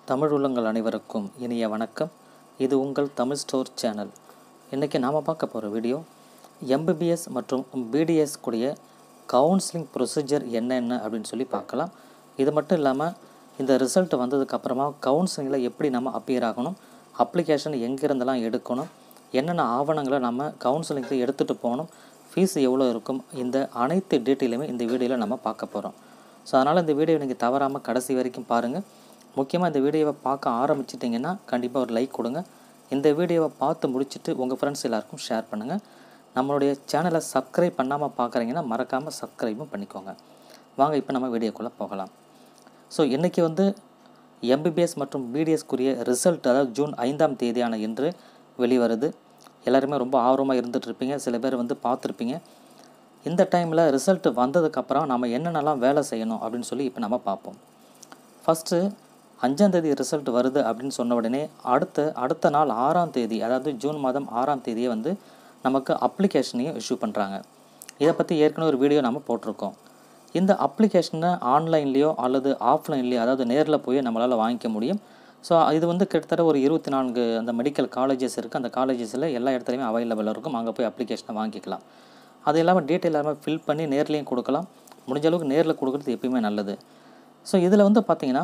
தமிழ் உள்ளங்கள் அனைவருக்கும் இனிய வணக்கம் இது உங்கள் தமிழ் ஸ்டோர் சேனல் இன்றைக்கி நாம் பார்க்க போகிற வீடியோ எம்பிபிஎஸ் மற்றும் பிடிஎஸ் கூடிய கவுன்சிலிங் ப்ரொசீஜர் என்னென்ன அப்படின்னு சொல்லி பார்க்கலாம் இது மட்டும் இல்லாமல் இந்த ரிசல்ட் வந்ததுக்கப்புறமா கவுன்சிலிங்கில் எப்படி நம்ம அப்பியர் ஆகணும் அப்ளிகேஷன் எங்கேருந்தெல்லாம் எடுக்கணும் என்னென்ன ஆவணங்களை நம்ம கவுன்சிலிங்க்கு எடுத்துகிட்டு போகணும் ஃபீஸ் எவ்வளோ இருக்கும் இந்த அனைத்து டீட்டெயிலுமே இந்த வீடியோவில் நம்ம பார்க்க போகிறோம் ஸோ அதனால் இந்த வீடியோ நீங்கள் தவறாமல் கடைசி வரைக்கும் பாருங்கள் முக்கியமாக இந்த வீடியோவை பார்க்க ஆரம்பிச்சிட்டிங்கன்னா கண்டிப்பாக ஒரு லைக் கொடுங்க இந்த வீடியோவை பார்த்து முடிச்சுட்டு உங்கள் ஃப்ரெண்ட்ஸ் எல்லாருக்கும் ஷேர் பண்ணுங்கள் நம்மளுடைய சேனலை சப்ஸ்கிரைப் பண்ணாமல் பார்க்குறீங்கன்னா மறக்காமல் சப்ஸ்கிரைபும் பண்ணிக்கோங்க வாங்க இப்போ நம்ம வீடியோக்குள்ளே போகலாம் ஸோ இன்றைக்கி வந்து எம்பிபிஎஸ் மற்றும் பிடிஎஸ்க்குரிய ரிசல்ட் அதாவது ஜூன் ஐந்தாம் தேதியான இன்று வெளிவருது எல்லாருமே ரொம்ப ஆர்வமாக இருந்துட்டு இருப்பீங்க சில பேர் வந்து பார்த்துருப்பீங்க இந்த டைமில் ரிசல்ட் வந்ததுக்கப்புறம் நம்ம என்னென்னலாம் வேலை செய்யணும் அப்படின்னு சொல்லி இப்போ நம்ம பார்ப்போம் ஃபஸ்ட்டு அஞ்சாந்தேதி ரிசல்ட் வருது அப்படின்னு சொன்ன உடனே அடுத்த அடுத்த நாள் ஆறாம் தேதி அதாவது ஜூன் மாதம் ஆறாம் தேதியே வந்து நமக்கு அப்ளிகேஷனையும் இஷ்யூ பண்ணுறாங்க இதை பற்றி ஏற்கனவே ஒரு வீடியோ நம்ம போட்டிருக்கோம் இந்த அப்ளிகேஷனை ஆன்லைன்லேயோ அல்லது ஆஃப்லைன்லேயோ அதாவது நேரில் போய் நம்மளால் வாங்கிக்க முடியும் ஸோ இது வந்து கிட்டத்தட்ட ஒரு இருபத்தி நான்கு அந்த மெடிக்கல் காலேஜஸ் இருக்குது அந்த காலேஜஸில் எல்லா இடத்துலையுமே அவைலபிள் இருக்கும் அங்கே போய் அப்ளிகேஷனை வாங்கிக்கலாம் அது இல்லாமல் டீட்டெயில் எல்லாமே ஃபில் பண்ணி நேர்லேயும் கொடுக்கலாம் முடிஞ்ச அளவுக்கு நேரில் கொடுக்குறது எப்பயுமே நல்லது ஸோ இதில் வந்து பார்த்திங்கன்னா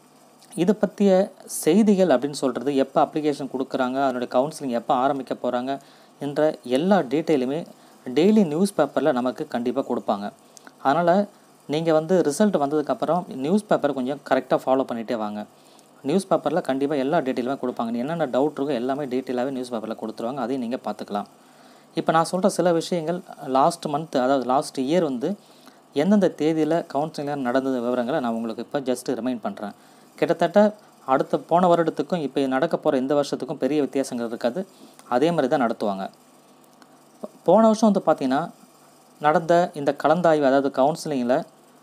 இது பற்றிய செய்திகள் அப்படின்னு சொல்கிறது எப்போ அப்ளிகேஷன் கொடுக்குறாங்க அதனுடைய கவுன்சிலிங் எப்போ ஆரம்பிக்க போகிறாங்க என்ற எல்லா டீட்டெயிலுமே டெய்லி நியூஸ் பேப்பரில் நமக்கு கண்டிப்பாக கொடுப்பாங்க அதனால் நீங்கள் வந்து ரிசல்ட் வந்ததுக்கப்புறம் நியூஸ் பேப்பர் கொஞ்சம் கரெக்டாக ஃபாலோ பண்ணிகிட்டே வாங்க நியூஸ் பேப்பரில் கண்டிப்பாக எல்லா டீட்டெயிலுமே கொடுப்பாங்க நீ என்னென்ன டவுட் இருக்கோ எல்லாமே டீட்டெயிலாகவே நியூஸ் பேப்பரில் கொடுத்துருவாங்க அதையும் நீங்கள் பார்த்துக்கலாம் இப்போ நான் சொல்கிற சில விஷயங்கள் லாஸ்ட் மந்த் அதாவது லாஸ்ட் இயர் வந்து எந்தெந்த தேதியில் கவுன்சிலிங் நடந்தது விவரங்களை நான் உங்களுக்கு இப்போ ஜஸ்ட் ரிமைண்ட் பண்ணுறேன் கிட்டத்தட்ட அடுத்த போன வருடத்துக்கும் இப்போ நடக்க போகிற இந்த வருஷத்துக்கும் பெரிய வித்தியாசங்கள் இருக்காது அதே மாதிரி தான் நடத்துவாங்க போன வருஷம் வந்து பார்த்திங்கன்னா நடந்த இந்த கலந்தாய்வு அதாவது கவுன்சிலிங்கில்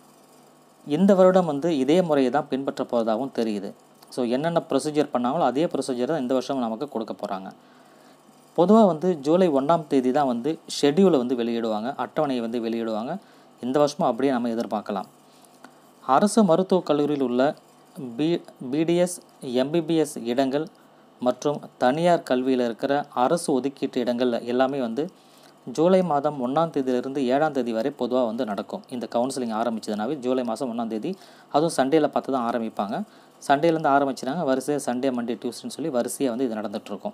இந்த வருடம் வந்து இதே முறையை தான் பின்பற்ற போகிறதாகவும் தெரியுது ஸோ என்னென்ன ப்ரொசீஜர் பண்ணாங்களோ அதே ப்ரொசீஜர் தான் இந்த வருஷம் நமக்கு கொடுக்க போகிறாங்க பொதுவாக வந்து ஜூலை ஒன்றாம் தேதி தான் வந்து ஷெட்யூலை வந்து வெளியிடுவாங்க அட்டவணையை வந்து வெளியிடுவாங்க இந்த வருஷமும் அப்படியே நம்ம எதிர்பார்க்கலாம் அரசு மருத்துவக் கல்லூரியில் உள்ள பி பிடிஎஸ் எம்பிபிஎஸ் இடங்கள் மற்றும் தனியார் கல்வியில் இருக்கிற அரசு ஒதுக்கீட்டு இடங்கள் எல்லாமே வந்து ஜூலை மாதம் ஒன்றாம் தேதியிலிருந்து ஏழாம் தேதி வரை பொதுவாக வந்து நடக்கும் இந்த கவுன்சிலிங் ஆரம்பிச்சதுனாவே ஜூலை மாதம் ஒன்றாம் தேதி அதுவும் சண்டேயில் பார்த்து தான் ஆரம்பிப்பாங்க சண்டேலேருந்து ஆரம்பிச்சினாங்க வரிசையாக சண்டே மண்டே டியூஸ்டேன்னு சொல்லி வரிசையாக வந்து இது நடந்துகிட்ருக்கும்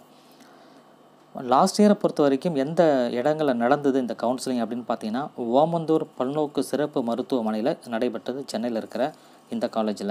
லாஸ்ட் இயரை பொறுத்த வரைக்கும் எந்த இடங்களில் நடந்தது இந்த கவுன்சிலிங் அப்படின்னு பார்த்தீங்கன்னா ஓமந்தூர் பல்நோக்கு சிறப்பு மருத்துவமனையில் நடைபெற்றது சென்னையில் இருக்கிற இந்த காலேஜில்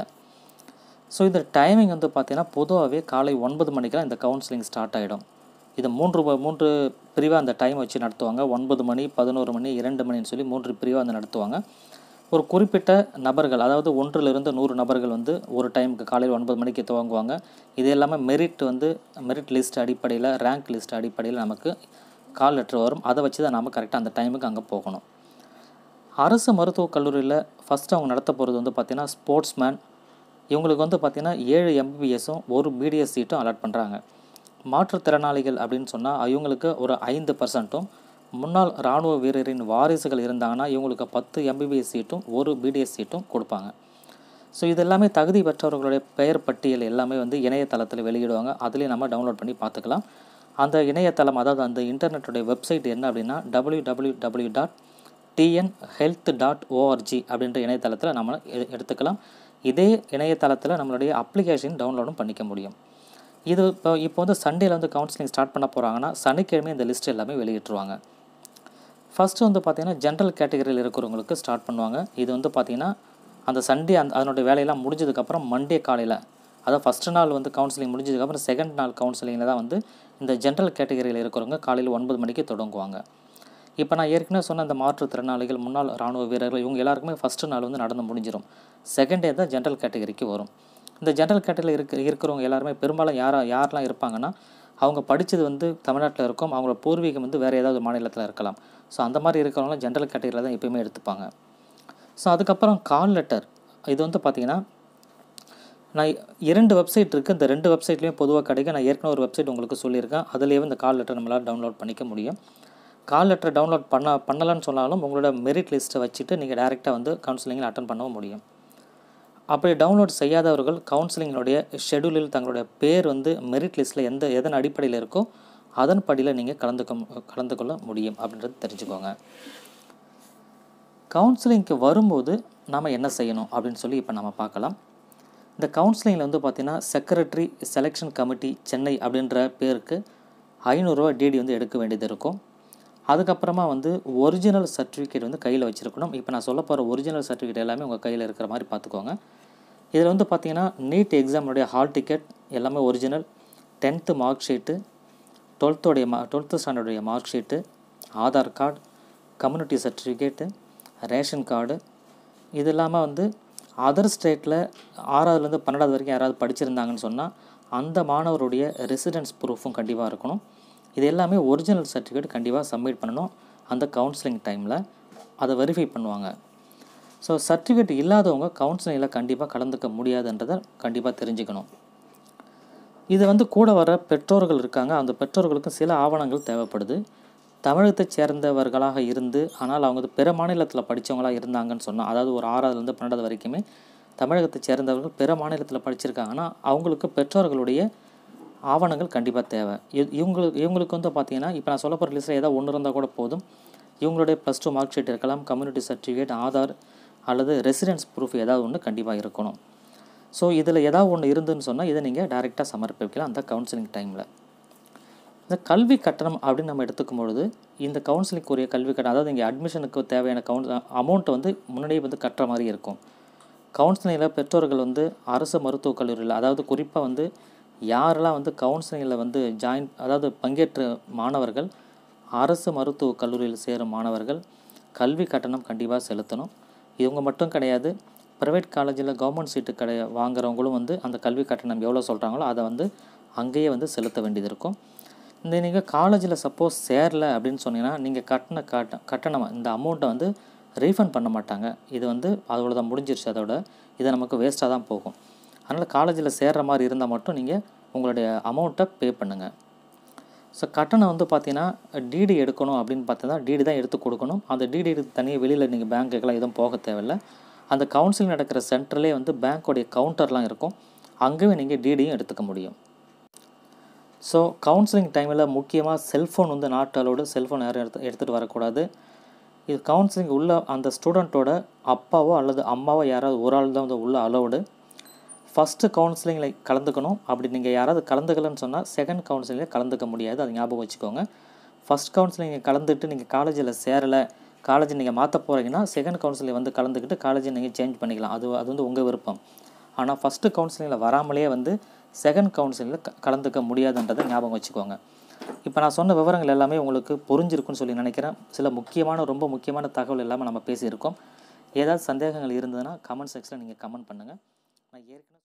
ஸோ இந்த டைமிங் வந்து பார்த்தீங்கன்னா பொதுவாகவே காலை ஒன்பது மணிக்கெலாம் இந்த கவுன்சிலிங் ஸ்டார்ட் ஆகிடும் இது மூன்று மூன்று பிரிவாக அந்த டைம் வச்சு நடத்துவாங்க ஒன்பது மணி பதினோரு மணி இரண்டு மணின்னு சொல்லி மூன்று பிரிவாக வந்து நடத்துவாங்க ஒரு குறிப்பிட்ட நபர்கள் அதாவது ஒன்றிலிருந்து நூறு நபர்கள் வந்து ஒரு டைமுக்கு காலையில் ஒன்பது மணிக்கு துவங்குவாங்க இது எல்லாமே மெரிட் வந்து மெரிட் லிஸ்ட் அடிப்படையில் ரேங்க் லிஸ்ட் அடிப்படையில் நமக்கு கால் லெட்டர் வரும் அதை வச்சு தான் நம்ம கரெக்டாக அந்த டைமுக்கு அங்கே போகணும் அரசு மருத்துவக் கல்லூரியில் ஃபஸ்ட்டு அவங்க நடத்த போகிறது வந்து பார்த்திங்கன்னா ஸ்போர்ட்ஸ்மேன் இவங்களுக்கு வந்து பார்த்திங்கன்னா ஏழு எம்பிபிஎஸும் ஒரு பிடிஎஸ் சீட்டும் அலாட் பண்ணுறாங்க மாற்றுத்திறனாளிகள் அப்படின்னு சொன்னால் இவங்களுக்கு ஒரு ஐந்து பர்சன்ட்டும் முன்னாள் இராணுவ வீரரின் வாரிசுகள் இருந்தாங்கன்னா இவங்களுக்கு பத்து எம்பிபிஎஸ் சீட்டும் ஒரு பிடிஎஸ் சீட்டும் கொடுப்பாங்க ஸோ இது எல்லாமே தகுதி பெற்றவர்களுடைய பெயர் பட்டியல் எல்லாமே வந்து இணையதளத்தில் வெளியிடுவாங்க அதுலேயும் நம்ம டவுன்லோட் பண்ணி பார்த்துக்கலாம் அந்த இணையதளம் அதாவது அந்த இன்டர்நெட்டுடைய வெப்சைட் என்ன அப்படின்னா W W W dot TN health dot ORG அப்படின்ற இணையதளத்தில் நம்ம எடுத்துக்கலாம் இதே இணையதளத்தில் நம்மளுடைய அப்ளிகேஷன் டவுன்லோடும் பண்ணிக்க முடியும் இது இப்போ இப்போ வந்து சண்டேல வந்து கவுன்சிலிங் ஸ்டார்ட் பண்ண போகிறாங்கன்னா சனிக்கிழமை இந்த லிஸ்ட் எல்லாமே வெளியிட்டுருவாங்க ஃபஸ்ட்டு வந்து பார்த்திங்கன்னா ஜென்ரல் கேட்டகரியில் இருக்கிறவங்களுக்கு ஸ்டார்ட் பண்ணுவாங்க இது வந்து பார்த்திங்கன்னா அந்த சண்டே அந்த அதனுடைய வேலையெல்லாம் முடிஞ்சதுக்கப்புறம் மண்டே காலையில் அதாவது ஃபஸ்ட்டு நாள் வந்து கவுன்சிலிங் முடிஞ்சதுக்கப்புறம் செகண்ட் நாள் கவுன்சிலிங்கில் தான் வந்து இந்த ஜென்ரல் கேட்டகரியில் இருக்கிறவங்க காலையில் ஒன்பது மணிக்கு தொடங்குவாங்க இப்போ நான் ஏற்கனவே சொன்ன இந்த மாற்றுத்திறனாளிகள் முன்னாள் இராணுவ வீரர்கள் இவங்க எல்லாருக்குமே ஃபஸ்ட்டு நாள் வந்து நடந்து முடிஞ்சிடும் செகண்ட் டே தான் ஜென்ரல் கேட்டகரிக்கு வரும் இந்த ஜென்ரல் கேட்டகரியில் இருக்க இருக்கிறவங்க எல்லாருமே பெரும்பாலும் யாரா யாரெல்லாம் இருப்பாங்கன்னா அவங்க படித்தது வந்து தமிழ்நாட்டில் இருக்கும் அவங்களோட பூர்வீகம் வந்து வேறு ஏதாவது மாநிலத்தில் இருக்கலாம் ஸோ அந்த மாதிரி இருக்கிறவங்களாம் ஜென்ரல் கேட்டகரியில் தான் எப்பயுமே எடுத்துப்பாங்க ஸோ அதுக்கப்புறம் கால் லெட்டர் இது வந்து பார்த்திங்கன்னா நான் இரண்டு வெப்சைட் இருக்குது இந்த ரெண்டு வெப்சைட்லேயும் பொதுவாக கிடைக்கும் நான் ஏற்கனவே ஒரு வெப்சைட் உங்களுக்கு சொல்லியிருக்கேன் அதுலேயே இந்த கால் லெட்டர் நம்மளால் டவுன்லோட் பண்ணிக்க முடியும் கால் லெட்டர் டவுன்லோட் பண்ண பண்ணலன்னு சொன்னாலும் உங்களோட மெரிட் லிஸ்ட்டை வச்சுட்டு நீங்கள் டேரெக்டாக வந்து கவுன்சிலிங்கில் அட்டன் பண்ணவும் முடியும் அப்படி டவுன்லோட் செய்யாதவர்கள் கவுன்சிலிங்களுடைய ஷெடியூலில் தங்களுடைய பேர் வந்து மெரிட் லிஸ்ட்டில் எந்த எதன் அடிப்படையில் இருக்கோ அதன் படியில் நீங்கள் கலந்துக்க கலந்து கொள்ள முடியும் அப்படின்றது தெரிஞ்சுக்கோங்க கவுன்சிலிங்க்கு வரும்போது நாம் என்ன செய்யணும் அப்படின்னு சொல்லி இப்போ நம்ம பார்க்கலாம் இந்த கவுன்சிலிங்கில் வந்து பார்த்திங்கன்னா செக்ரட்டரி செலெக்ஷன் கமிட்டி சென்னை அப்படின்ற பேருக்கு ஐநூறுரூவா டிடி வந்து எடுக்க வேண்டியது இருக்கும் அதுக்கப்புறமா வந்து ஒரிஜினல் சர்டிஃபிகேட் வந்து கையில் வச்சுருக்கணும் இப்போ நான் சொல்ல போகிற ஒரிஜினல் சர்டிஃபிகேட் எல்லாமே உங்கள் கையில் இருக்கிற மாதிரி பார்த்துக்கோங்க இதில் வந்து பார்த்திங்கன்னா நீட் எக்ஸாமுடைய ஹால் டிக்கெட் எல்லாமே ஒரிஜினல் டென்த்து மார்க் ஷீட்டு டுவெல்த்தோடைய மா டுவெல்த்து ஸ்டாண்டர்டுடைய mark sheet Aadhaar card community certificate ration card இது இல்லாமல் வந்து அதர் ஸ்டேட்டில் ஆறாவதுலேருந்து பன்னெண்டாவது வரைக்கும் யாராவது படிச்சிருந்தாங்கன்னு சொன்னால் அந்த மாணவருடைய ரெசிடென்ஸ் ப்ரூஃபும் கண்டிப்பாக இருக்கணும் இது எல்லாமே ஒரிஜினல் சர்டிஃபிகேட் கண்டிப்பாக சப்மிட் பண்ணணும் அந்த கவுன்சிலிங் டைமில் அதை வெரிஃபை பண்ணுவாங்க ஸோ சர்டிஃபிகேட் இல்லாதவங்க கவுன்சிலிங்கில் கண்டிப்பாக கலந்துக்க முடியாதுன்றதை கண்டிப்பாக தெரிஞ்சுக்கணும் இது வந்து கூட வர பெற்றோர்கள் இருக்காங்க அந்த பெற்றோர்களுக்கு சில ஆவணங்கள் தேவைப்படுது தமிழகத்தை சேர்ந்தவர்களாக இருந்து ஆனால் அவங்க வந்து பிற மாநிலத்தில் படித்தவங்களாக இருந்தாங்கன்னு சொன்னால் அதாவது ஒரு ஆறாவதுலேருந்து பன்னெண்டாவது வரைக்குமே தமிழகத்தை சேர்ந்தவர்கள் பிற மாநிலத்தில் படிச்சிருக்காங்கன்னா அவங்களுக்கு பெற்றோர்களுடைய ஆவணங்கள் கண்டிப்பாக தேவை இ- இவங்களுக்கு இவங்களுக்கு வந்து பார்த்தீங்கன்னா இப்போ நான் சொல்ல போகிற லிஸ்ட்டில் ஏதாவது ஒன்று இருந்தால் கூட போதும் இவங்களுடைய ப்ளஸ் டூ மார்க் ஷீட் இருக்கலாம் கம்யூனிட்டி சர்டிஃபிகேட் ஆதார் அல்லது ரெசிடென்ஸ் ப்ரூஃப் ஏதாவது ஒன்று கண்டிப்பாக இருக்கணும் ஸோ இதில் ஏதாவது ஒன்று இருந்துன்னு சொன்னால் இதை நீங்கள் டைரெக்டாக சமர்ப்பிக்கலாம் அந்த கவுன்சிலிங் டைமில் இந்த கல்வி கட்டணம் அப்படின்னு நம்ம எடுத்துக்கும் பொழுது இந்த கவுன்சிலிங்குரிய கல்வி கட்டணம் அதாவது இங்கே அட்மிஷனுக்கு தேவையான கவுன் அமௌண்ட்டை வந்து முன்னாடியே வந்து கட்டுற மாதிரி இருக்கும் கவுன்சிலிங்கில் பெற்றோர்கள் வந்து அரசு மருத்துவக் கல்லூரியில் அதாவது குறிப்பாக வந்து யாரெல்லாம் வந்து கவுன்சிலிங்கில் வந்து ஜாயின் அதாவது பங்கேற்ற மாணவர்கள் அரசு மருத்துவக் கல்லூரியில் சேரும் மாணவர்கள் கல்வி கட்டணம் கண்டிப்பாக செலுத்தணும் இவங்க மட்டும் கிடையாது ப்ரைவேட் காலேஜில் கவர்மெண்ட் சீட்டு கிடை வாங்குறவங்களும் வந்து அந்த கல்வி கட்டணம் எவ்வளோ சொல்கிறாங்களோ அதை வந்து அங்கேயே வந்து செலுத்த வேண்டியது இருக்கும் இந்த நீங்கள் காலேஜில் சப்போஸ் சேரல அப்படின்னு சொன்னீங்கன்னா நீங்கள் கட்டின கட்ட கட்டணம் இந்த அமௌண்ட்டை வந்து ரீஃபண்ட் பண்ண மாட்டாங்க இது வந்து அதோட தான் முடிஞ்சிருச்சு அதோட இது நமக்கு வேஸ்ட்டாக தான் போகும் அதனால் காலேஜில் சேர்ற மாதிரி இருந்தால் மட்டும் நீங்கள் உங்களுடைய அமௌண்ட்டை பே பண்ணுங்கள் ஸோ கட்டணம் வந்து பார்த்தீங்கன்னா டிடி எடுக்கணும் அப்படின்னு பார்த்தீங்கன்னா டிடி தான் எடுத்து கொடுக்கணும் அந்த டிடி எடுத்து தனியாக வெளியில் நீங்கள் பேங்க்குக்கெல்லாம் எதுவும் போக தேவையில்லை அந்த கவுன்சிலிங் நடக்கிற சென்டர்லேயே வந்து பேங்க்கோடைய கவுண்டர்லாம் இருக்கும் அங்கேயே நீங்கள் டிடியும் எடுத்துக்க முடியும் ஸோ கவுன்சிலிங் டைமில் முக்கியமாக செல்ஃபோன் வந்து நாட் அலோடு செல்ஃபோன் யாரும் எடுத்து எடுத்துகிட்டு வரக்கூடாது இது கவுன்சிலிங் உள்ள அந்த ஸ்டூடெண்ட்டோட அப்பாவோ அல்லது அம்மாவோ யாராவது ஒரு ஆள் தான் வந்து உள்ள அலோடு ஃபஸ்ட்டு கவுன்சிலிங்கில் கலந்துக்கணும் அப்படி நீங்கள் யாராவது கலந்துக்கலன்னு சொன்னால் செகண்ட் கவுன்சிலிங்கில் கலந்துக்க முடியாது அது ஞாபகம் வச்சுக்கோங்க ஃபஸ்ட் கவுன்சிலிங் கலந்துட்டு நீங்கள் காலேஜில் சேரலை காலேஜ் நீங்கள் மாற்ற போகிறீங்கன்னா செகண்ட் கவுன்சிலிங் வந்து கலந்துக்கிட்டு காலேஜை நீங்கள் சேஞ்ச் பண்ணிக்கலாம் அது அது வந்து உங்கள் விருப்பம் ஆனால் ஃபஸ்ட்டு கவுன்சிலிங்கில் வராமலே வந்து செகண்ட் கவுன்சிலிங்கில் க கலந்துக்க முடியாதுன்றதை ஞாபகம் வச்சுக்கோங்க இப்போ நான் சொன்ன விவரங்கள் எல்லாமே உங்களுக்கு புரிஞ்சிருக்குன்னு சொல்லி நினைக்கிறேன் சில முக்கியமான ரொம்ப முக்கியமான தகவல் எல்லாமே நம்ம பேசியிருக்கோம் ஏதாவது சந்தேகங்கள் இருந்ததுன்னா கமெண்ட் செக்ஷனில் நீங்கள் கமெண்ட் பண்ணுங்கள் நான் ஏற்கனவே